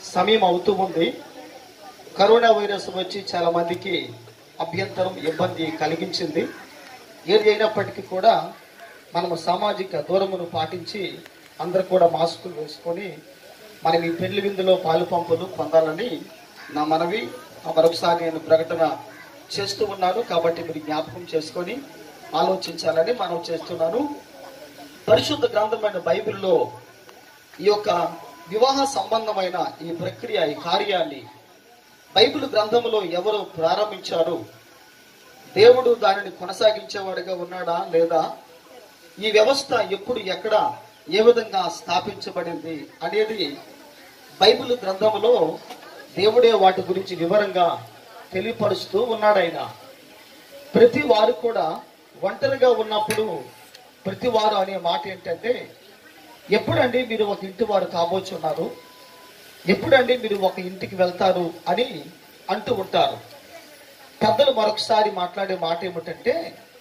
సమయం అవుతూ ఉంది కరోనా వైరస్ వచ్చి చాలా మందికి అభ్యంతరం ఇబ్బంది కలిగించింది ఏది అయినప్పటికీ కూడా మనము సామాజిక దూరమును పాటించి అందరూ కూడా మాస్కులు వేసుకొని మనం ఈ పెళ్లి విందులో పాలు పంపులు పొందాలని నా మనవి ఆ మరొకసారి నేను ప్రకటన చేస్తూ ఉన్నాను కాబట్టి మీరు జ్ఞాపకం చేసుకొని ఆలోచించాలని మనం చేస్తున్నాను పరిశుద్ధ గ్రంథమైన బైబిల్లో ఈ యొక్క వివాహ సంబంధమైన ఈ ప్రక్రియ ఈ కార్యాన్ని బైబిల్ గ్రంథములో ఎవరు ప్రారంభించారు దేవుడు దానిని కొనసాగించేవాడిగా ఉన్నాడా లేదా ఈ వ్యవస్థ ఎప్పుడు ఎక్కడ ఏ విధంగా స్థాపించబడింది అనేది బైబిల్ గ్రంథములో దేవుడే వాటి గురించి వివరంగా తెలియపరుస్తూ ఉన్నాడాయన ప్రతి వారు కూడా ఒంటరిగా ఉన్నప్పుడు ప్రతి వారు అనే మాట ఏంటంటే ఎప్పుడండి మీరు ఒక ఇంటి వారు కాబోచున్నారు ఎప్పుడండి మీరు ఒక ఇంటికి వెళ్తారు అని అంటూ ఉంటారు పెద్దలు మరొకసారి మాట్లాడే మాట ఏమిటంటే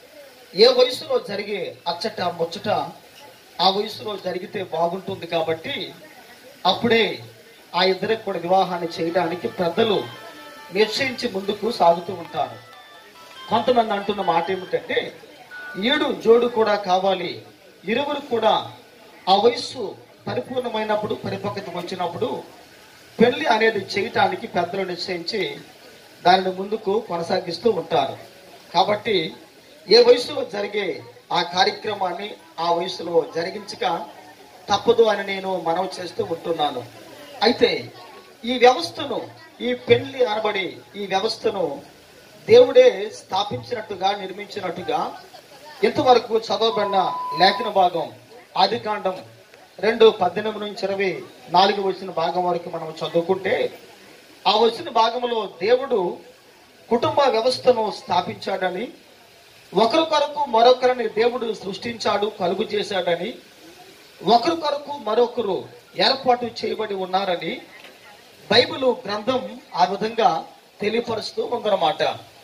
ఏ వయసులో జరిగే అచ్చట ముచ్చట ఆ వయసులో జరిగితే బాగుంటుంది కాబట్టి అప్పుడే ఆ ఇద్దరికి కూడా వివాహాన్ని చేయడానికి పెద్దలు నిశ్చయించి ముందుకు సాగుతూ ఉంటారు కొంతమంది అంటున్న మాట ఏమిటంటే ఏడు జోడు కూడా కావాలి ఇరువురు కూడా ఆ వయస్సు పరిపూర్ణమైనప్పుడు పరిపక్వత వచ్చినప్పుడు పెళ్లి అనేది చేయటానికి పెద్దలు నిశ్చయించి దానిని ముందుకు కొనసాగిస్తూ ఉంటారు కాబట్టి ఏ వయసులో జరిగే ఆ కార్యక్రమాన్ని ఆ వయసులో జరిగించక తప్పదు అని నేను మనవి చేస్తూ ఉంటున్నాను అయితే ఈ వ్యవస్థను ఈ పెళ్లి అనబడి ఈ వ్యవస్థను దేవుడే స్థాపించినట్టుగా నిర్మించినట్టుగా ఇంతవరకు చదవబడిన లేఖన భాగం ఆదికాండం రెండు పద్దెనిమిది నుంచి ఇరవై నాలుగు వచ్చిన భాగం వరకు మనం చదువుకుంటే ఆ వచ్చిన భాగంలో దేవుడు కుటుంబ వ్యవస్థను స్థాపించాడని ఒకరి కొరకు మరొకరిని దేవుడు సృష్టించాడు కలుగు చేశాడని ఒకరి కొరకు మరొకరు ఏర్పాటు చేయబడి ఉన్నారని బైబిల్ గ్రంథం ఆ విధంగా తెలియపరుస్తూ ఉందన్నమాట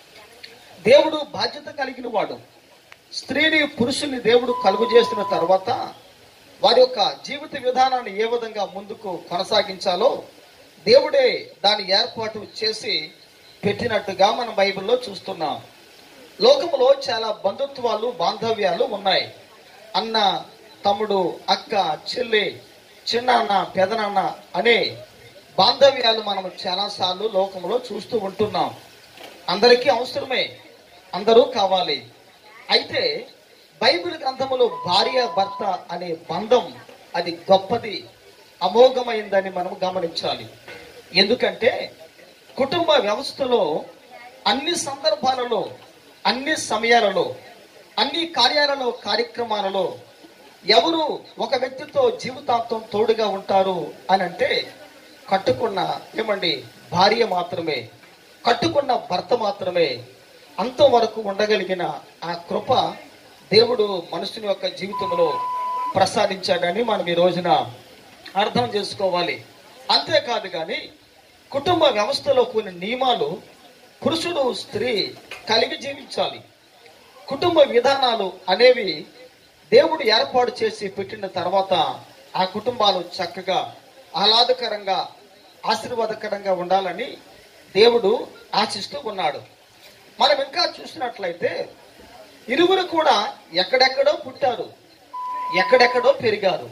దేవుడు బాధ్యత కలిగిన వాడు స్త్రీని పురుషుల్ని దేవుడు కలుగు చేసిన తర్వాత వారి యొక్క జీవిత విధానాన్ని ఏ విధంగా ముందుకు కొనసాగించాలో దేవుడే దాన్ని ఏర్పాటు చేసి పెట్టినట్టుగా మనం బైబిల్లో చూస్తున్నాం లోకములో చాలా బంధుత్వాలు బాంధవ్యాలు ఉన్నాయి అన్న తమ్ముడు అక్క చెల్లి చిన్నాన్న పెదనాన్న అనే బాంధవ్యాలు మనం చాలాసార్లు లోకంలో చూస్తూ ఉంటున్నాం అందరికీ అవసరమే అందరూ కావాలి అయితే బైబిల్ గ్రంథములో భార్య భర్త అనే బంధం అది గొప్పది అమోఘమైందని మనం గమనించాలి ఎందుకంటే కుటుంబ వ్యవస్థలో అన్ని సందర్భాలలో అన్ని సమయాలలో అన్ని కార్యాలలో కార్యక్రమాలలో ఎవరు ఒక వ్యక్తితో జీవితాంతం తోడుగా ఉంటారు అని అంటే కట్టుకున్న ఏమండి భార్య మాత్రమే కట్టుకున్న భర్త మాత్రమే అంతవరకు ఉండగలిగిన ఆ కృప దేవుడు మనుషుని యొక్క జీవితంలో ప్రసాదించాడని మనం ఈ రోజున అర్థం చేసుకోవాలి అంతేకాదు కానీ కుటుంబ వ్యవస్థలో కొన్ని నియమాలు పురుషుడు స్త్రీ కలిగి జీవించాలి కుటుంబ విధానాలు అనేవి దేవుడు ఏర్పాటు చేసి పెట్టిన తర్వాత ఆ కుటుంబాలు చక్కగా ఆహ్లాదకరంగా ఆశీర్వాదకరంగా ఉండాలని దేవుడు ఆశిస్తూ ఉన్నాడు మనం ఇంకా చూసినట్లయితే ఇరువురు కూడా ఎక్కడెక్కడో పుట్టారు ఎక్కడెక్కడో పెరిగారు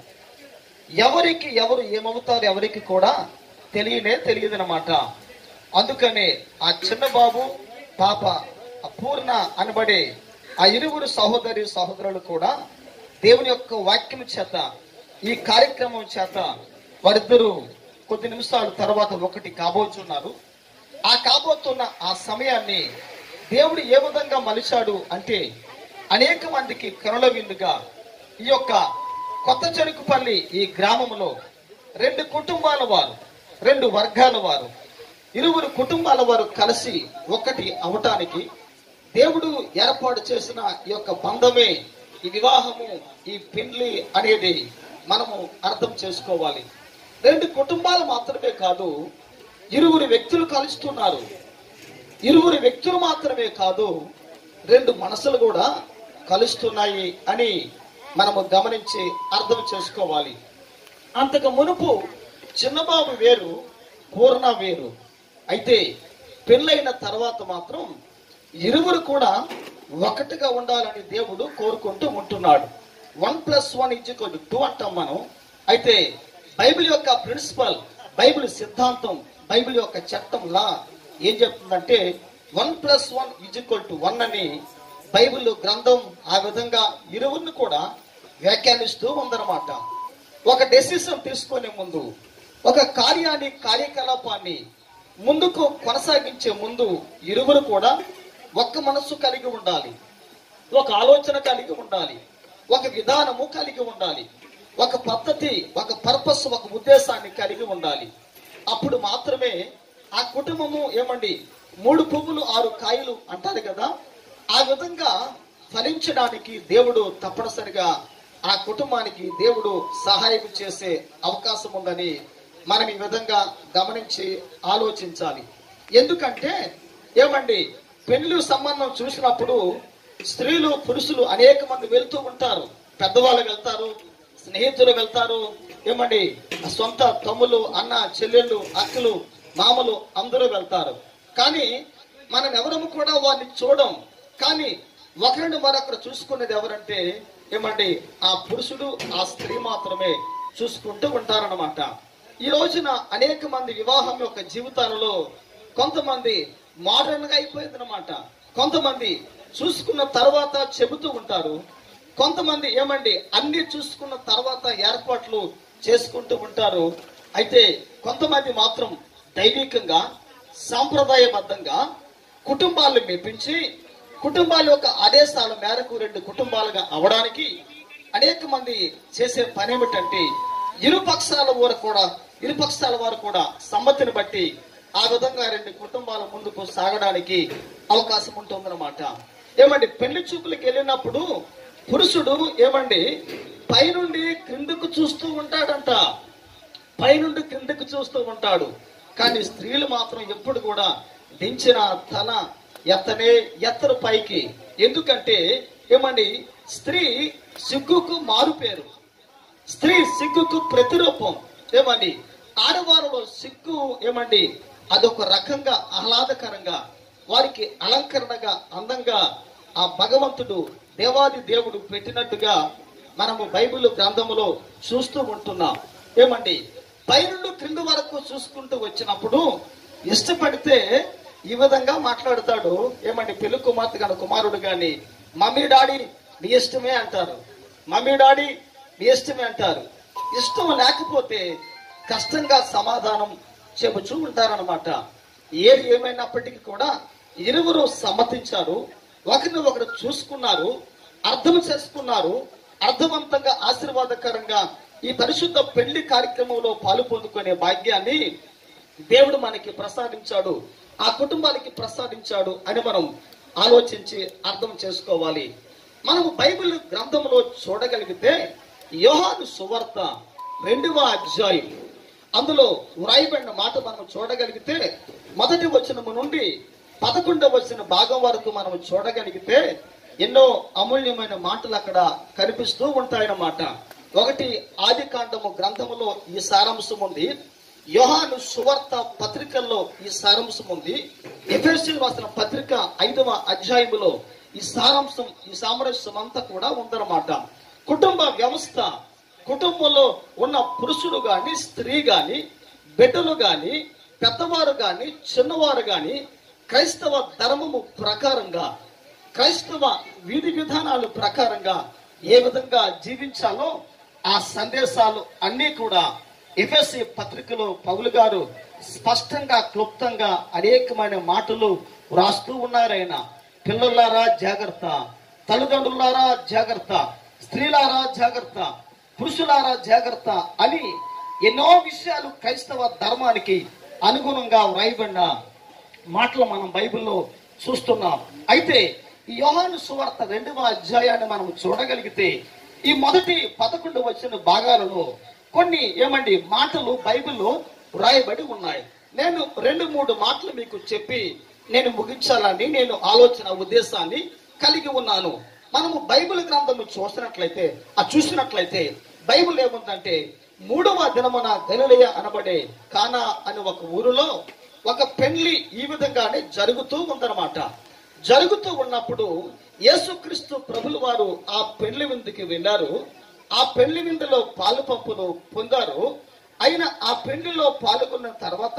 ఎవరికి ఎవరు ఏమవుతారు ఎవరికి కూడా తెలియనే తెలియదనమాట అందుకనే ఆ చిన్న బాబు పాప ఆ పూర్ణ అనబడే ఆ ఇరువురు సహోదరి సహోదరులు కూడా దేవుని యొక్క వాక్యం చేత ఈ కార్యక్రమం చేత వారిద్దరూ కొద్ది నిమిషాల తర్వాత ఒకటి కాబోతున్నారు ఆ కాబోతున్న ఆ సమయాన్ని దేవుడు ఏ విధంగా మలిచాడు అంటే అనేక మందికి కనుల విందుగా ఈ యొక్క కొత్త చెరుకుపల్లి ఈ గ్రామంలో రెండు కుటుంబాల వారు రెండు వర్గాల వారు ఇరువురు కుటుంబాల వారు కలిసి ఒకటి అవటానికి దేవుడు ఏర్పాటు చేసిన ఈ యొక్క బంధమే ఈ వివాహము ఈ పెళ్లి అనేది మనము అర్థం చేసుకోవాలి రెండు కుటుంబాలు మాత్రమే కాదు ఇరువురు వ్యక్తులు కలుస్తున్నారు ఇరువురు వ్యక్తులు మాత్రమే కాదు రెండు మనసులు కూడా కలుస్తున్నాయి అని మనము గమనించి అర్థం చేసుకోవాలి అంతకు మునుపు చిన్నబాబు వేరు పూర్ణ వేరు అయితే పెళ్ళైన తర్వాత మాత్రం ఇరువురు కూడా ఒకటిగా ఉండాలని దేవుడు కోరుకుంటూ ఉంటున్నాడు one plus one equal two అంటాం మనం అయితే బైబిల్ యొక్క ప్రిన్సిపల్ బైబిల్ సిద్ధాంతం బైబిల్ యొక్క చట్టం లా ఏం చెప్తుందంటే one plus one equal to one అని బైబిల్ గ్రంథం ఆ విధంగా ఇరువురిని కూడా వ్యాఖ్యానిస్తూ ఉందన్నమాట ఒక డెసిషన్ తీసుకునే ముందు ఒక కార్యాన్ని కార్యకలాపాన్ని ముందుకు కొనసాగించే ముందు ఇరువురు కూడా ఒక్క మనస్సు కలిగి ఉండాలి ఒక ఆలోచన కలిగి ఉండాలి ఒక విధానము కలిగి ఉండాలి ఒక పద్ధతి ఒక పర్పస్ ఒక ఉద్దేశాన్ని కలిగి ఉండాలి అప్పుడు మాత్రమే ఆ కుటుంబము ఏమండి మూడు పువ్వులు ఆరు కాయలు అంటారు కదా ఆ విధంగా ఫలించడానికి దేవుడు తప్పనిసరిగా ఆ కుటుంబానికి దేవుడు సహాయం చేసే అవకాశం ఉందని మనం ఈ విధంగా గమనించి ఆలోచించాలి ఎందుకంటే ఏమండి పెళ్లి సంబంధం చూసినప్పుడు స్త్రీలు పురుషులు అనేక మంది వెళ్తూ ఉంటారు పెద్దవాళ్ళు వెళ్తారు స్నేహితులు వెళ్తారు ఏమండి సొంత తమ్ములు అన్న చెల్లెళ్ళు అక్కలు మామలు అందరూ వెళ్తారు కానీ మనం ఎవరము కూడా వారిని చూడం కానీ ఒకరిని మరొకరు చూసుకునేది ఎవరంటే ఏమండి ఆ పురుషుడు ఆ స్త్రీ మాత్రమే చూసుకుంటూ ఉంటారన్నమాట ఈ రోజున అనేక మంది వివాహం యొక్క జీవితాలలో కొంతమంది మోడర్న్ గా అయిపోయింది అనమాట కొంతమంది చూసుకున్న తర్వాత చెబుతూ ఉంటారు కొంతమంది ఏమండి అన్ని చూసుకున్న తర్వాత ఏర్పాట్లు చేసుకుంటూ ఉంటారు అయితే కొంతమంది మాత్రం దైవికంగా సాంప్రదాయబద్ధంగా కుటుంబాలను మెప్పించి కుటుంబాల యొక్క ఆదేశాల మేరకు రెండు కుటుంబాలుగా అవడానికి అనేక మంది చేసే పని ఏమిటంటే ఇరు పక్షాల వారు కూడా ఇరు పక్షాల వారు కూడా సమ్మతిని బట్టి ఆ విధంగా రెండు కుటుంబాల ముందుకు సాగడానికి అవకాశం ఉంటుందన్నమాట ఏమండి పెళ్లి చూపులకు వెళ్ళినప్పుడు పురుషుడు ఏమండి పైనుండి క్రిందకు చూస్తూ ఉంటాడంట పైనుండి క్రిందకు చూస్తూ ఉంటాడు కానీ స్త్రీలు మాత్రం ఎప్పుడు కూడా దించిన తల ఎత్తనే ఎత్తరు పైకి ఎందుకంటే ఏమండి స్త్రీ సిగ్గుకు మారు పేరు స్త్రీ సిగ్గుకు ప్రతిరూపం ఏమండి ఆడవారిలో సిగ్గు ఏమండి అదొక రకంగా ఆహ్లాదకరంగా వారికి అలంకరణగా అందంగా ఆ భగవంతుడు దేవాది దేవుడు పెట్టినట్టుగా మనము బైబిల్ గ్రంథములో చూస్తూ ఉంటున్నాం ఏమండి పైనుండి క్రింది వరకు చూసుకుంటూ వచ్చినప్పుడు ఇష్టపడితే ఈ విధంగా మాట్లాడతాడు ఏమండి పెళ్లి కుమార్తె గాని కుమారుడు గాని మమ్మీ డాడీ నీ ఇష్టమే అంటారు మమ్మీ డాడీ నీ ఇష్టమే అంటారు ఇష్టం లేకపోతే కష్టంగా సమాధానం చెబుతూ ఉంటారనమాట ఏది ఏమైనప్పటికీ కూడా ఇరువురు సమ్మతించారు ఒకరిని ఒకరు చూసుకున్నారు అర్థం చేసుకున్నారు అర్థవంతంగా ఆశీర్వాదకరంగా ఈ పరిశుద్ధ పెళ్లి కార్యక్రమంలో పాలు పొందుకునే భాగ్యాన్ని దేవుడు మనకి ప్రసాదించాడు ఆ కుటుంబానికి ప్రసాదించాడు అని మనం ఆలోచించి అర్థం చేసుకోవాలి మనము బైబిల్ గ్రంథంలో చూడగలిగితే యోహాను సువార్త రెండవ అధ్యాయం అందులో వ్రాయబడిన మాట మనం చూడగలిగితే మొదటి వచనము నుండి పదకొండవ వచ్చిన భాగం వరకు మనం చూడగలిగితే ఎన్నో అమూల్యమైన మాటలు అక్కడ కనిపిస్తూ ఉంటాయన్నమాట ఒకటి ఆది కాండము గ్రంథములో ఈ సారాంశం ఉంది యోహాను సువార్త పత్రికల్లో ఈ సారాంశం ఉంది ఎఫ్ఎస్సి రాసిన పత్రిక ఐదవ అధ్యాయములో ఈ సారాంశం ఈ సామరస్యం అంతా కూడా ఉందన్నమాట కుటుంబ వ్యవస్థ కుటుంబంలో ఉన్న పురుషుడు గాని స్త్రీ గాని బిడ్డలు గాని పెద్దవారు గాని చిన్నవారు గాని క్రైస్తవ ధర్మము ప్రకారంగా క్రైస్తవ విధి విధానాలు ప్రకారంగా ఏ విధంగా జీవించాలో ఆ సందేశాలు అన్నీ కూడా ఎఫ్ఎస్సి పత్రికలో పౌలు గారు స్పష్టంగా క్లుప్తంగా అనేకమైన మాటలు వ్రాస్తూ ఉన్నారాయన పిల్లలారా జాగ్రత్త తల్లిదండ్రులారా జాగ్రత్త స్త్రీలారా జాగ్రత్త పురుషులారా జాగ్రత్త అని ఎన్నో విషయాలు క్రైస్తవ ధర్మానికి అనుగుణంగా వ్రాయబడిన మాటలు మనం బైబిల్లో చూస్తున్నాం అయితే ఈ యోహాను సువార్త రెండవ అధ్యాయాన్ని మనం చూడగలిగితే ఈ మొదటి పదకొండు వచ్చిన భాగాలలో కొన్ని ఏమండి మాటలు బైబిల్లో వ్రాయబడి ఉన్నాయి నేను రెండు మూడు మాటలు మీకు చెప్పి నేను ముగించాలని నేను ఆలోచన ఉద్దేశాన్ని కలిగి ఉన్నాను మనము బైబిల్ గ్రంథము చూసినట్లయితే ఆ చూసినట్లయితే బైబిల్ ఏముందంటే మూడవ దినమున గలిలయ అనబడే కానా అని ఒక ఊరిలో ఒక పెళ్లి ఈ విధంగానే జరుగుతూ ఉందన్నమాట జరుగుతూ ఉన్నప్పుడు యేసుక్రీస్తు ప్రభులు వారు ఆ పెళ్లి విందుకి వెళ్ళారు ఆ పెళ్లి విందులో పాలు పంపును పొందారు అయిన ఆ పెళ్లిలో పాల్గొన్న తర్వాత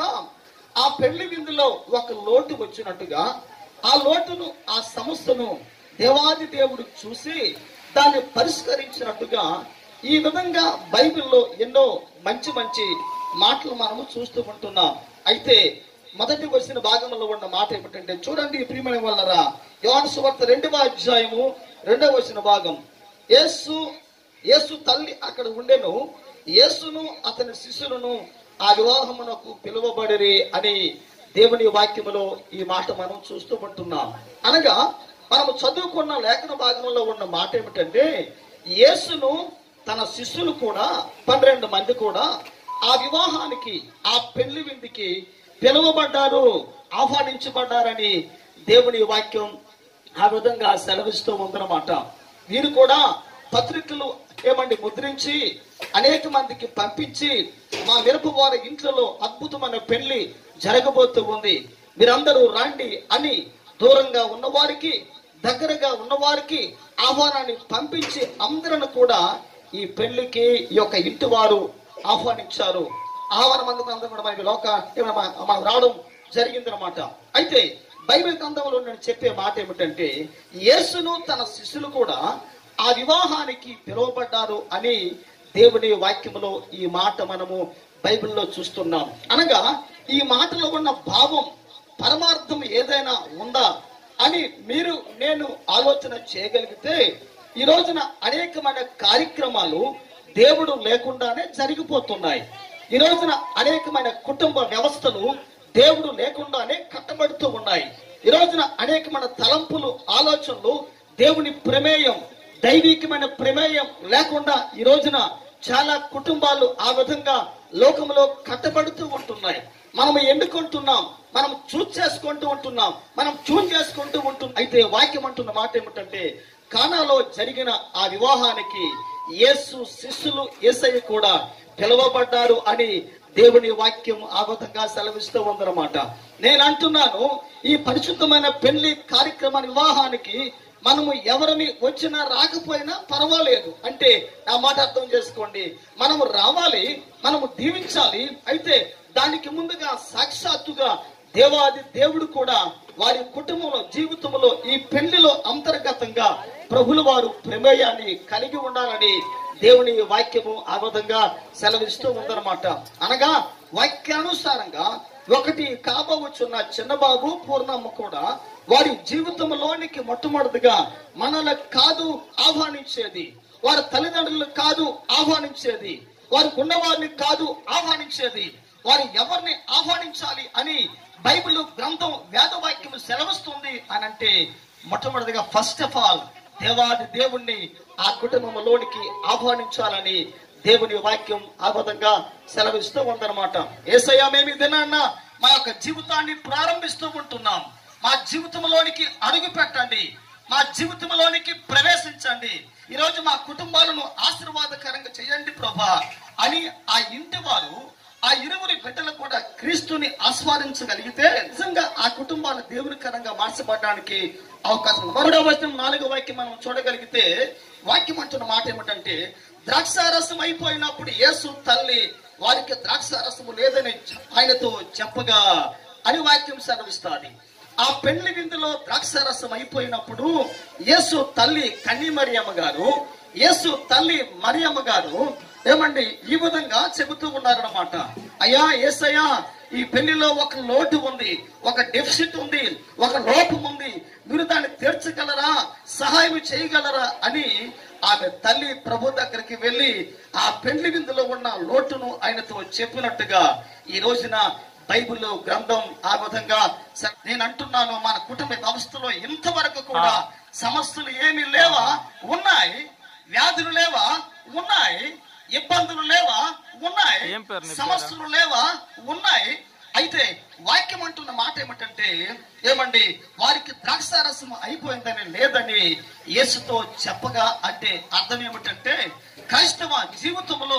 ఆ పెళ్లి విందులో ఒక లోటు వచ్చినట్టుగా ఆ లోటును ఆ సమస్యను దేవాది దేవుడు చూసి దాన్ని పరిష్కరించినట్టుగా ఈ విధంగా బైబిల్లో ఎన్నో మంచి మంచి మాటలు మనము చూస్తూ ఉంటున్నాం అయితే మొదటి వచ్చిన భాగంలో ఉన్న మాట ఏమిటంటే చూడండి ప్రియమైన వల్లరా యోహాను సువార్త రెండవ అధ్యాయము రెండవ వచ్చిన భాగం యేసు యేసు తల్లి అక్కడ ఉండెను యేసును అతని శిష్యులను ఆ వివాహమునకు పిలువబడిరి అని దేవుని వాక్యములో ఈ మాట మనం చూస్తూ ఉంటున్నాం అనగా మనము చదువుకున్న లేఖన భాగంలో ఉన్న మాట ఏమిటంటే యేసును తన శిష్యులు కూడా పన్నెండు మంది కూడా ఆ వివాహానికి ఆ పెళ్లి విందుకి పిలువబడ్డారు ఆహ్వానించబడ్డారని దేవుని వాక్యం ఆ విధంగా సెలవిస్తూ ఉందన్నమాట వీరు కూడా పత్రికలు ఏమండి ముద్రించి అనేక మందికి పంపించి మా మిరప వారి ఇంట్లో అద్భుతమైన పెళ్లి జరగబోతూ ఉంది మీరందరూ రాండి అని దూరంగా ఉన్నవారికి దగ్గరగా ఉన్నవారికి ఆహ్వానాన్ని పంపించి అందరిని కూడా ఈ పెళ్లికి ఈ యొక్క ఇంటి వారు ఆహ్వానించారు ఆహ్వానం అందుకు అందరూ కూడా మనకి లోక ఏమైనా మా- మాకు రావడం జరిగిందనమాట అయితే బైబిల్ గ్రంథంలో నేను చెప్పే మాట ఏమిటంటే యేసును తన శిష్యులు కూడా ఆ వివాహానికి పిలువబడ్డారు అని దేవుని వాక్యములో ఈ మాట మనము బైబిల్లో చూస్తున్నాం అనగా ఈ మాటలో ఉన్న భావం పరమార్థం ఏదైనా ఉందా అని మీరు నేను ఆలోచన చేయగలిగితే ఈ రోజున అనేకమైన కార్యక్రమాలు దేవుడు లేకుండానే జరిగిపోతున్నాయి ఈ రోజున అనేకమైన కుటుంబ వ్యవస్థలు దేవుడు లేకుండానే కట్టబడుతూ ఉన్నాయి ఈ రోజున అనేకమైన తలంపులు ఆలోచనలు దేవుని ప్రమేయం దైవికమైన ప్రమేయం లేకుండా ఈ రోజున చాలా కుటుంబాలు ఆ విధంగా లోకంలో కట్టబడుతూ ఉంటున్నాయి మనం ఎన్నుకుంటున్నాం మనం చూస్ చేసుకుంటూ ఉంటున్నాం మనం చూన్ చేసుకుంటూ ఉంటున్నాం అయితే వాక్యం అంటున్న మాట ఏమిటంటే కానాలో జరిగిన ఆ వివాహానికి యేసు శిష్యులు యేసయ్య కూడా పిలువబడ్డారు అని దేవుని వాక్యం ఆ విధంగా సెలవిస్తూ ఉందన్నమాట నేను అంటున్నాను ఈ పరిశుద్ధమైన పెళ్లి కార్యక్రమ వివాహానికి మనము ఎవరిని వచ్చినా రాకపోయినా పర్వాలేదు అంటే నా మాట అర్థం చేసుకోండి మనము రావాలి మనము దీవించాలి అయితే దానికి ముందుగా సాక్షాత్తుగా దేవాది దేవుడు కూడా వారి కుటుంబంలో జీవితంలో ఈ పెళ్లిలో అంతర్గతంగా ప్రభుల వారు ప్రమేయాన్ని కలిగి ఉండాలని దేవుని వాక్యము ఆ విధంగా సెలవిస్తూ ఉందన్నమాట అనగా వాక్యానుసారంగా ఒకటి కాబోచున్న చిన్నబాబు పూర్ణమ్మ కూడా వారి జీవితంలోనికి మొట్టమొదటిగా మనల కాదు ఆహ్వానించేది వారి తల్లిదండ్రులు కాదు ఆహ్వానించేది వారికి ఉన్నవారిని కాదు ఆహ్వానించేది వారు ఎవరిని ఆహ్వానించాలి అని బైబిల్ గ్రంథం వేదవాక్యం సెలవిస్తుంది అని అంటే మొట్టమొదటిగా ఫస్ట్ ఆఫ్ ఆల్ దేవాది దేవుణ్ణి ఆ కుటుంబంలోనికి ఆహ్వానించాలని దేవుని వాక్యం ఆ విధంగా సెలవిస్తూ ఉందన్నమాట ఏసయ్య మేము ఈ దినాన్న మా యొక్క జీవితాన్ని ప్రారంభిస్తూ ఉంటున్నాం మా జీవితంలోనికి అడుగు పెట్టండి మా జీవితంలోనికి ప్రవేశించండి ఈరోజు మా కుటుంబాలను ఆశీర్వాదకరంగా చేయండి ప్రభా అని ఆ ఇంటి వారు ఆ ఇరువురి బిడ్డలు కూడా క్రీస్తుని ఆస్వాదించగలిగితే నిజంగా ఆ కుటుంబాలు దేవునికరంగా మార్చబడడానికి అవకాశం ఉంది మరో వచనం నాలుగో వాక్యం మనం చూడగలిగితే వాక్యం అంటున్న మాట ఏమిటంటే ద్రాక్షారసం అయిపోయినప్పుడు యేసు తల్లి వారికి ద్రాక్షారసము లేదని ఆయనతో చెప్పగా అని వాక్యం సెలవిస్తాది ఆ పెళ్లి విందులో ద్రాక్షారసం అయిపోయినప్పుడు యేసు తల్లి కన్ని మరియమ్మ గారు యేసు తల్లి మరియమ్మ గారు ఏమండి ఈ విధంగా చెబుతూ ఉన్నారన్నమాట అయ్యా ఏసయ్యా ఈ పెళ్లిలో ఒక లోటు ఉంది ఒక డెఫిసిట్ ఉంది ఒక లోపం ఉంది మీరు దాన్ని తీర్చగలరా సహాయం చేయగలరా అని ఆమె తల్లి ప్రభు దగ్గరికి వెళ్ళి ఆ పెళ్లి విందులో ఉన్న లోటును ఆయనతో చెప్పినట్టుగా ఈ రోజున బైబిల్ గ్రంథం ఆ విధంగా స- నేను అంటున్నాను మన కుటుంబ వ్యవస్థలో ఇంతవరకు కూడా సమస్యలు ఏమీ లేవా ఉన్నాయి వ్యాధులు లేవా ఉన్నాయి ఇబ్బందులు లేవా ఉన్నాయి ఏం పేరు నీ పేరు? సమస్యలు లేవా ఉన్నాయి అయితే వాక్యం అంటున్న మాట ఏమిటంటే ఏమండి వారికి ద్రాక్షారసం అయిపోయిందని లేదని యేసుతో చెప్పగా అంటే అర్థం ఏమిటంటే క్రైస్తవ జీవితంలో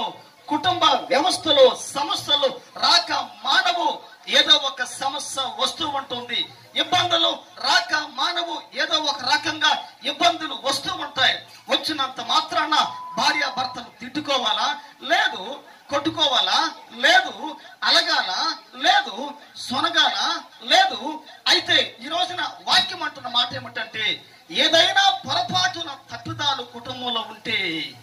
కుటుంబ వ్యవస్థలో సమస్యలు రాక మానవు ఏదో ఒక సమస్య వస్తూ ఉంటుంది ఇబ్బందులు రాక మానవు ఏదో ఒక రకంగా ఇబ్బందులు వస్తూ ఉంటాయి వచ్చినంత మాత్రాన భార్య భర్తను తిట్టుకోవాలా లేదు కొట్టుకోవాలా లేదు అలగాల లేదు సొనగాల లేదు అయితే ఈ రోజున వాక్యం అంటున్న మాట ఏమిటంటే ఏదైనా పొరపాటున తప్పుదాలు కుటుంబంలో ఉంటే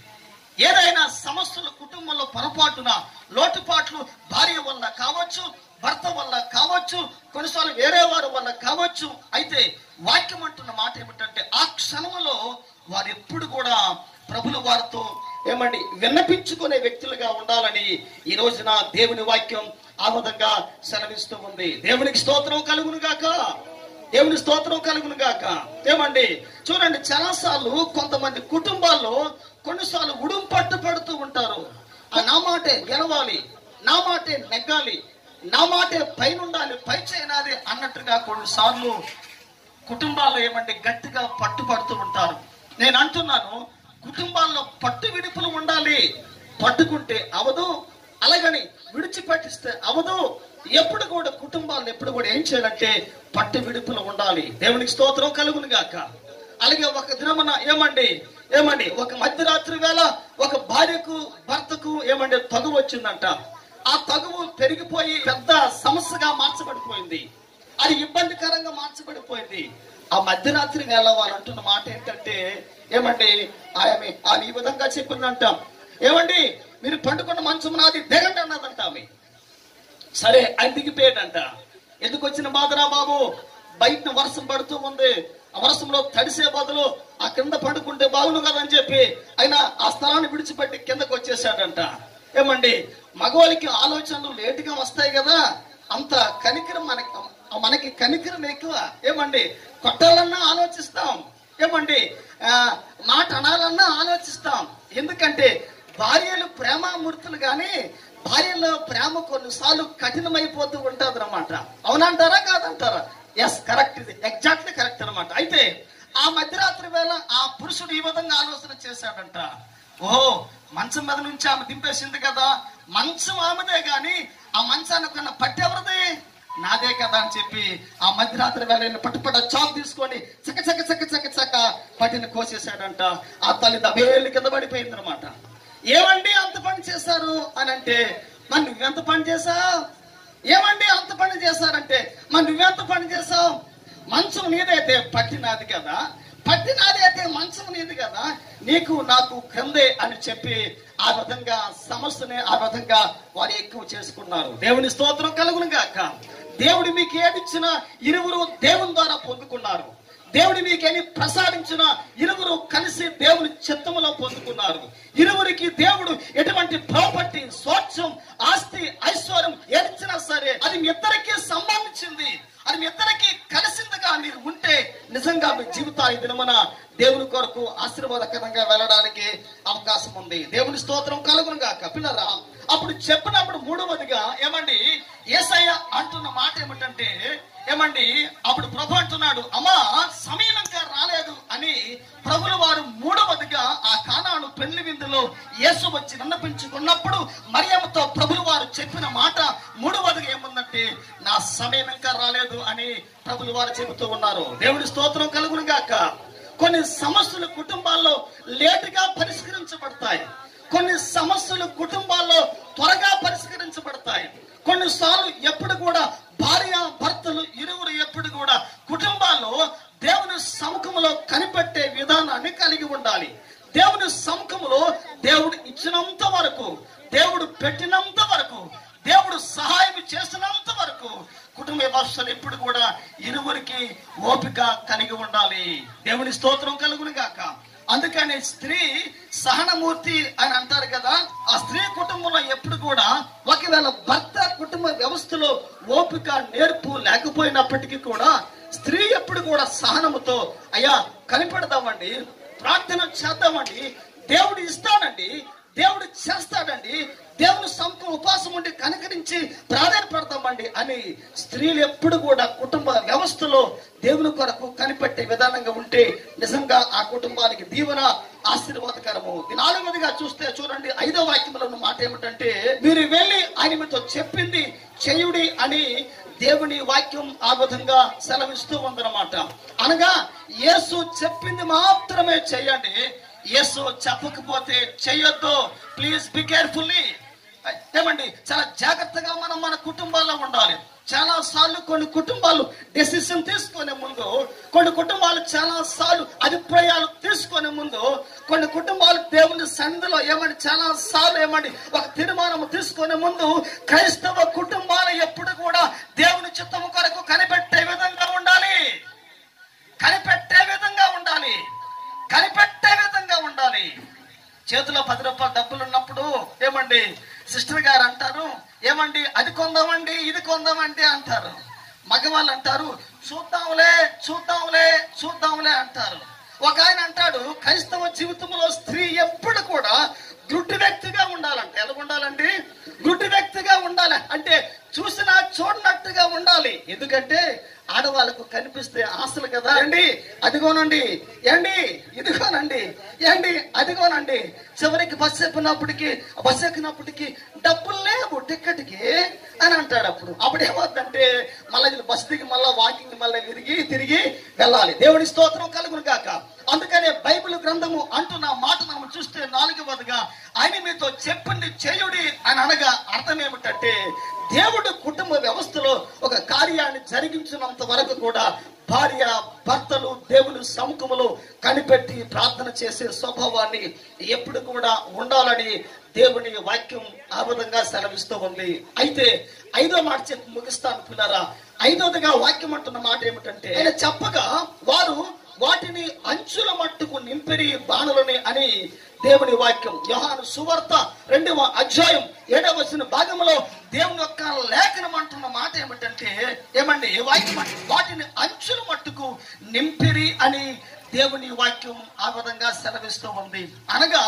ఏదైనా సమస్యలు కుటుంబంలో పొరపాటున లోటుపాట్లు భార్య వల్ల కావచ్చు భర్త వల్ల కావచ్చు కొన్నిసార్లు వేరే వారి వల్ల కావచ్చు అయితే వాక్యం అంటున్న మాట ఏమిటంటే ఆ క్షణంలో వారు ఎప్పుడు కూడా ప్రభుల వారితో ఏమండి విన్నపించుకునే వ్యక్తులుగా ఉండాలని ఈ రోజున దేవుని వాక్యం ఆ విధంగా సెలవిస్తూ ఉంది దేవునికి స్తోత్రం కలుగును గాక దేవుని స్తోత్రం కలుగును గాక ఏమండి చూడండి చాలాసార్లు కొంతమంది కుటుంబాల్లో కొన్నిసార్లు ఉడుం పట్టు పడుతూ ఉంటారు ఆ నా మాటే గెలవాలి నా మాటే నెగ్గాలి నా మాటే పైన ఉండాలి పై చేయనాలి అన్నట్టుగా కొన్నిసార్లు కుటుంబాల్లో ఏమంటే గట్టిగా పట్టుపడుతూ ఉంటారు నేను అంటున్నాను కుటుంబాల్లో పట్టు విడుపులు ఉండాలి పట్టుకుంటే అవదు అలాగని విడిచిపెట్టిస్తే అవదు ఎప్పుడు కూడా కుటుంబాలను ఎప్పుడు కూడా ఏం చేయాలంటే పట్టు విడుపులు ఉండాలి దేవునికి స్తోత్రం కలుగును గాక అలాగే ఒక దినమున ఏమండి ఏమండి ఒక మధ్యరాత్రి వేళ ఒక భార్యకు భర్తకు ఏమండి తగువు వచ్చిందంట ఆ తగువు పెరిగిపోయి పెద్ద సమస్యగా మార్చబడిపోయింది అది ఇబ్బందికరంగా మార్చబడిపోయింది ఆ మధ్యరాత్రి వేళ వాళ్ళు అంటున్న మాట ఏంటంటే ఏమండి ఆమె ఆమె ఈ విధంగా చెప్పిందంట ఏమండి మీరు పండుకున్న మంచం నాది దిగండి అన్నదంట ఆమె సరే ఆయన దిగిపోయాడంట ఎందుకు వచ్చిన బాధరా బాబు బయట వర్షం పడుతూ ఉంది ఆ వర్షంలో తడిసే బదులు ఆ కింద పడుకుంటే బాగును కదని చెప్పి ఆయన ఆ స్థలాన్ని విడిచిపెట్టి కిందకు వచ్చేసాడంట ఏమండి మగవాళ్ళకి ఆలోచనలు లేటుగా వస్తాయి కదా అంత కనికరం మనకి మనకి కనికరం ఎక్కువ ఏమండి కొట్టాలన్నా ఆలోచిస్తాం ఏమండి ఆ, మాట అనాలన్నా ఆలోచిస్తాం ఎందుకంటే భార్యలు ప్రేమామూర్తులు కానీ భార్యలో ప్రేమ కొన్నిసార్లు కఠినమైపోతూ ఉంటుంది అనమాట అవునంటారా కాదంటారా ఎస్ కరెక్ట్ ఇది ఎగ్జాక్ట్లీ కరెక్ట్ అనమాట అయితే ఆ మధ్యరాత్రి వేళ ఆ పురుషుడు ఈ విధంగా ఆలోచన చేశాడంట ఓహో మంచం మీద నుంచి ఆమె దింపేసింది కదా మంచం ఆమెదే గాని ఆ మంచాన్ని కన్నా పట్టెవరిది నాదే కదా అని చెప్పి ఆ మధ్యరాత్రి వేళ పట్టుపట్ట చాక్ తీసుకొని చక్క చక్క చక్క చక్క చక్క పట్టిని కోసేశాడంట ఆ తల్లి దబేళ్ళు కింద పడిపోయింది అనమాట ఏమండి అంత పని చేశారు అని అంటే మరి నువ్వెంత పని చేశావు ఏమండి అంత పని చేశారంటే మరి నువ్వెంత పని చేశావు మంచం నీదైతే పట్టి నాది కదా పట్టి నాది అయితే మంచం నీది కదా నీకు నాకు క్రిందే అని చెప్పి ఆ విధంగా సమస్యని ఆ విధంగా వారు ఎక్కువ చేసుకున్నారు దేవుని స్తోత్రం కలుగును గాక దేవుడు మీకు ఏదిచ్చినా ఇరువురు దేవుని ద్వారా పొందుకున్నారు దేవుడు మీకేమి ప్రసాదించిన ఇరువురు కలిసి దేవుని చిత్తములో పొందుకున్నారు ఇరువురికి దేవుడు ఎటువంటి ప్రాపర్టీ స్వార్థం ఆస్తి ఐశ్వర్యం ఏదిచ్చినా సరే అది మీ ఇద్దరికి సంబంధించింది అది మీ ఇద్దరికి కలిసిందిగా మీరు ఉంటే నిజంగా మీ జీవితాలు ఈ దినమున దేవుని కొరకు ఆశీర్వాదకరంగా వెళ్ళడానికి అవకాశం ఉంది దేవుని స్తోత్రం కలుగును గాక పిల్లరా అప్పుడు చెప్పినప్పుడు మూడవదిగా ఏమండి ఏసయ్య అంటున్న మాట ఏమిటంటే ఏమండి అప్పుడు ప్రభు అంటున్నాడు అమ్మా సమయం ఇంకా రాలేదు అని ప్రభుల వారు మూడవదిగా ఆ కానాను పెళ్లి విందులో యేసు వచ్చి విన్నపించుకున్నప్పుడు మరియమ్మతో ప్రభులు వారు చెప్పిన మాట మూడవదిగా ఏముందంటే నా సమయం ఇంకా రాలేదు అని ప్రభులు వారు చెబుతూ ఉన్నారు దేవుడి స్తోత్రం కలుగును గాక కొన్ని సమస్యలు కుటుంబాల్లో లేటుగా పరిష్కరించబడతాయి కొన్ని సమస్యలు కుటుంబాల్లో త్వరగా పరిష్కరించబడతాయి కొన్నిసార్లు ఎప్పుడు కూడా భార్య భర్తలు ఇరువురు ఎప్పుడు కూడా కుటుంబాల్లో దేవుని సముఖంలో కనిపెట్టే విధానాన్ని కలిగి ఉండాలి దేవుని సముఖంలో దేవుడు ఇచ్చినంత వరకు దేవుడు పెట్టినంత వరకు దేవుడు సహాయం చేసినంత వరకు కుటుంబ వ్యవస్థలు ఎప్పుడు కూడా ఇరువురికి ఓపిక కలిగి ఉండాలి దేవుని స్తోత్రం కలుగును గాక అందుకని స్త్రీ సహనమూర్తి అని అంటారు కదా ఆ స్త్రీ కుటుంబంలో ఎప్పుడు కూడా ఒకవేళ భర్త కుటుంబ వ్యవస్థలో ఓపిక నేర్పు లేకపోయినప్పటికీ కూడా స్త్రీ ఎప్పుడు కూడా సహనముతో అయ్యా కనిపెడదామండి ప్రార్థన చేద్దామండి దేవుడు ఇస్తాడండి దేవుడు చేస్తాడండి దేవుని సొంత ఉపాసం ఉండి కనుకరించి ప్రాధాన్యపడతామండి అని స్త్రీలు ఎప్పుడు కూడా కుటుంబ వ్యవస్థలో దేవుని కొరకు కనిపెట్టే విధానంగా ఉంటే నిజంగా ఆ కుటుంబానికి దీవెన ఆశీర్వాదకరము ఈ నాలుగవదిగా చూస్తే చూడండి ఐదో వాక్యంలో ఉన్న మాట ఏమిటంటే మీరు వెళ్ళి ఆయన మీతో చెప్పింది చేయుడి అని దేవుని వాక్యం ఆ విధంగా సెలవిస్తూ ఉందన్నమాట అనగా యేసు చెప్పింది మాత్రమే చేయండి యేసు చెప్పకపోతే చెయ్యొద్దు ప్లీజ్ బి కేర్ఫుల్లీ ఏమండి చాలా జాగ్రత్తగా మనం మన కుటుంబాల్లో ఉండాలి చాలా సార్లు కొన్ని కుటుంబాలు డెసిషన్ తీసుకునే ముందు కొన్ని కుటుంబాలు చాలా సార్లు అభిప్రాయాలు తీసుకునే ముందు కొన్ని కుటుంబాలు దేవుని సన్నిధిలో ఏమని చాలా సార్లు ఏమండి ఒక తీర్మానం తీసుకునే ముందు క్రైస్తవ కుటుంబాలు ఎప్పుడు కూడా దేవుని చిత్తము కొరకు కనిపెట్టే విధంగా ఉండాలి కనిపెట్టే విధంగా ఉండాలి కనిపెట్టే విధంగా ఉండాలి చేతిలో పది రూపాయలు డబ్బులు ఉన్నప్పుడు ఏమండి సిస్టర్ గారు అంటారు ఏమండి అది కొందామండి ఇది కొందామండి అంటారు మగవాళ్ళు అంటారు చూద్దాంలే చూద్దాంలే చూద్దాంలే అంటారు ఒక ఆయన అంటాడు క్రైస్తవ జీవితంలో స్త్రీ ఎప్పుడు కూడా గుడ్డి వ్యక్తిగా ఉండాలంటే ఎలా ఉండాలండి గుడ్డి వ్యక్తిగా ఉండాలి అంటే చూసినా చూడనట్టుగా ఉండాలి ఎందుకంటే ఆడవాళ్ళకు కనిపిస్తే ఆశలు కదా అండి అదిగోనండి ఏండి ఇదిగోనండి ఏండి అదిగోనండి చివరికి బస్సు ఎక్కినప్పటికి బస్సు ఎక్కినప్పటికి డబ్బులు లేవు టికెట్కి అని అంటాడు అప్పుడు అప్పుడు ఏమవుతుందంటే మళ్ళీ బస్ దిగి మళ్ళీ వాకింగ్ మళ్ళీ తిరిగి తిరిగి వెళ్ళాలి దేవుని స్తోత్రం కలుగును కాక అందుకనే బైబిల్ గ్రంథము అంటున్న మాట మనం చూస్తే నాలుగవదిగా ఆయన మీతో చెప్పింది చేయుడి అని అనగా అర్థం ఏమిటంటే దేవుడు కుటుంబ వ్యవస్థలో ఒక కార్యాన్ని జరిగించినంత వరకు కూడా భార్య భర్తలు దేవుని సముఖములో కనిపెట్టి ప్రార్థన చేసే స్వభావాన్ని ఎప్పుడు కూడా ఉండాలని దేవుని వాక్యం ఆ విధంగా సెలవిస్తూ ఉంది అయితే ఐదో మాట చెప్పి ముగిస్తాను పిల్లరా ఐదోదిగా వాక్యం అంటున్న మాట ఏమిటంటే ఆయన చెప్పగా వారు వాటిని అంచుల మట్టుకు నింపిరి బాణులని అని దేవుని వాక్యం యోహాను సువార్త రెండవ అధ్యాయం ఏడవ వచ్చిన భాగంలో దేవుని యొక్క లేఖనం అంటున్న మాట ఏమిటంటే ఏమండి ఈ వాక్యం అంటే వాటిని అంచుల మట్టుకు నింపిరి అని దేవుని వాక్యం ఆ విధంగా సెలవిస్తూ ఉంది అనగా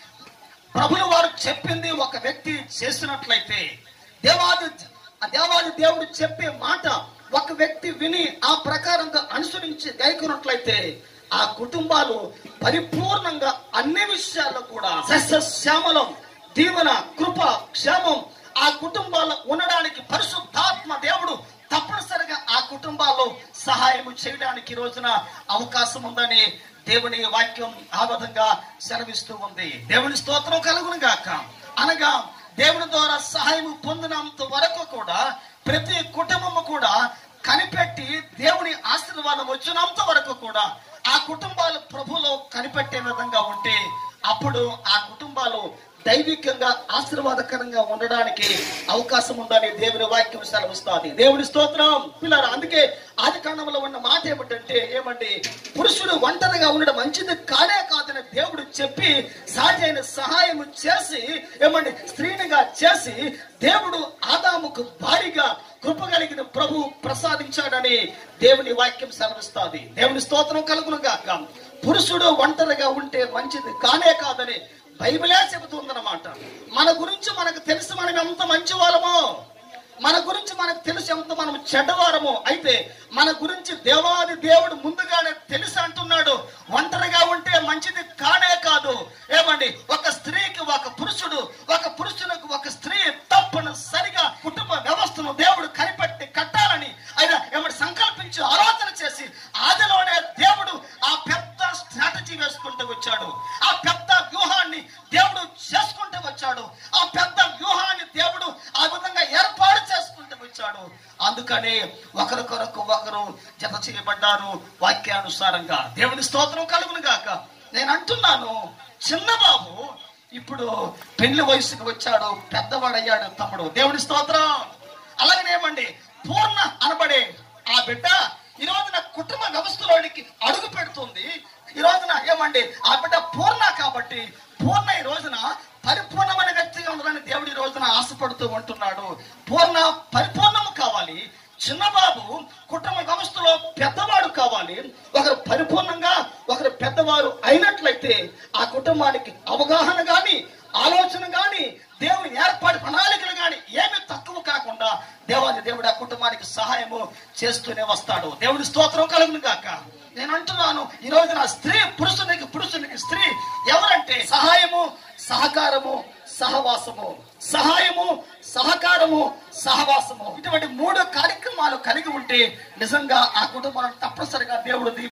ప్రభులు వారు చెప్పింది ఒక వ్యక్తి చేసినట్లయితే దేవాది ఆ దేవాది దేవుడు చెప్పే మాట ఒక వ్యక్తి విని ఆ ప్రకారంగా అనుసరించి గైకున్నట్లయితే ఆ కుటుంబాలు పరిపూర్ణంగా అన్ని విషయాల్లో కూడా సస్యశ్యామలం దీవెన కృప క్షేమం ఆ కుటుంబాల్లో ఉండడానికి పరిశుద్ధాత్మ దేవుడు తప్పనిసరిగా ఆ కుటుంబాల్లో సహాయం చేయడానికి ఈ రోజున అవకాశం ఉందని దేవుని వాక్యం ఆ విధంగా సెలవిస్తూ ఉంది దేవుని స్తోత్రం కలుగును గాక అనగా దేవుని ద్వారా సహాయం పొందినంత వరకు కూడా ప్రతి కుటుంబము కూడా కనిపెట్టి దేవుని ఆశీర్వాదం వచ్చినంత వరకు కూడా ఆ కుటుంబాలు ప్రభులో కనిపెట్టే విధంగా ఉంటే అప్పుడు ఆ కుటుంబాలు దైవికంగా ఆశీర్వాదకరంగా ఉండడానికి అవకాశం ఉందని దేవుని వాక్యం సెలవిస్తుంది దేవుని స్తోత్రం పిల్లలు అందుకే ఆది కాండంలో ఉన్న మాట ఏమిటంటే ఏమండి పురుషుడు ఒంటరిగా ఉండడం మంచిది కానే కాదని దేవుడు చెప్పి సాధ్యైన సహాయం చేసి ఏమండి స్త్రీనిగా చేసి దేవుడు ఆదాముకు భారీగా కృప కలిగిన ప్రభు ప్రసాదించాడని దేవుని వాక్యం సెలవిస్తుంది దేవుని స్తోత్రం కలుగును గాక పురుషుడు ఒంటరిగా ఉంటే మంచిది కానే కాదని బైబిలే చెబుతుందన్నమాట మన గురించి మనకు తెలుసు మనం ఎంత మంచి వాళ్ళమో మన గురించి మనకు తెలుసు ఎంత మనం చెడ్డవారము అయితే మన గురించి దేవాది దేవుడు ముందుగానే తెలుసు అంటున్నాడు ఒంటరిగా ఉంటే మంచిది కానే కాదు ఏమండి ఒక స్త్రీకి ఒక పురుషుడు ఒక పురుషునికి ఒక స్త్రీ తప్పనిసరిగా కుటుంబ వ్యవస్థను దేవుడు కనిపెట్టి కట్టాలని ఆయన ఏమంటే సంకల్పించి ఆలోచన చేసి ఆదిలోనే దేవుడు ఆ పెద్ద స్ట్రాటజీ వేసుకుంటూ వచ్చాడు ఆ పెద్ద వ్యూహాన్ని దేవుడు చేసుకుంటూ వచ్చాడు ఆ పెద్ద వ్యూహాన్ని దేవుడు ఆ విధంగా ఏర్పాటు చేసుకుంటూ వచ్చాడు అందుకనే ఒకరికొరకు ఒకరు జత చేయబడ్డారు వాక్యానుసారంగా దేవుని స్తోత్రం కలుగును గాక నేను అంటున్నాను చిన్న బాబు ఇప్పుడు పెళ్లి వయసుకు వచ్చాడు పెద్దవాడయ్యాడు తమ్ముడు దేవుని స్తోత్రం అలాగనేమండి పూర్ణ అనబడే ఆ బిడ్డ ఈ రోజున కుటుంబ వ్యవస్థలోనికి అడుగు పెడుతుంది ఈ రోజున ఏమండి ఆ బిడ్డ పూర్ణ కాబట్టి పూర్ణ ఈ రోజున పరిపూర్ణమైన వ్యక్తిగా ఉండాలని దేవుడు ఈ రోజున ఆశపడుతూ ఉంటున్నాడు పూర్ణ పరిపూర్ణము కావాలి చిన్నబాబు కుటుంబ వ్యవస్థలో పెద్దవాడు కావాలి ఒకరు పరిపూర్ణంగా ఒకరు పెద్దవారు అయినట్లయితే ఆ కుటుంబానికి అవగాహన గాని ఆలోచన గాని దేవుని ఏర్పాటు ప్రణాళికలు గాని ఏమి తక్కువ కాకుండా దేవాది దేవుడు ఆ కుటుంబానికి సహాయము చేస్తూనే వస్తాడు దేవుడి స్తోత్రం కలుగును గాక నేను అంటున్నాను ఈ రోజు నా స్త్రీ పురుషునికి పురుషునికి స్త్రీ ఎవరంటే సహాయము సహకారము సహవాసము సహాయము సహకారము సహవాసము ఇటువంటి మూడు కార్యక్రమాలు కలిగి ఉంటే నిజంగా ఆ కుటుంబాలను తప్పనిసరిగా దేవుడు దీవి-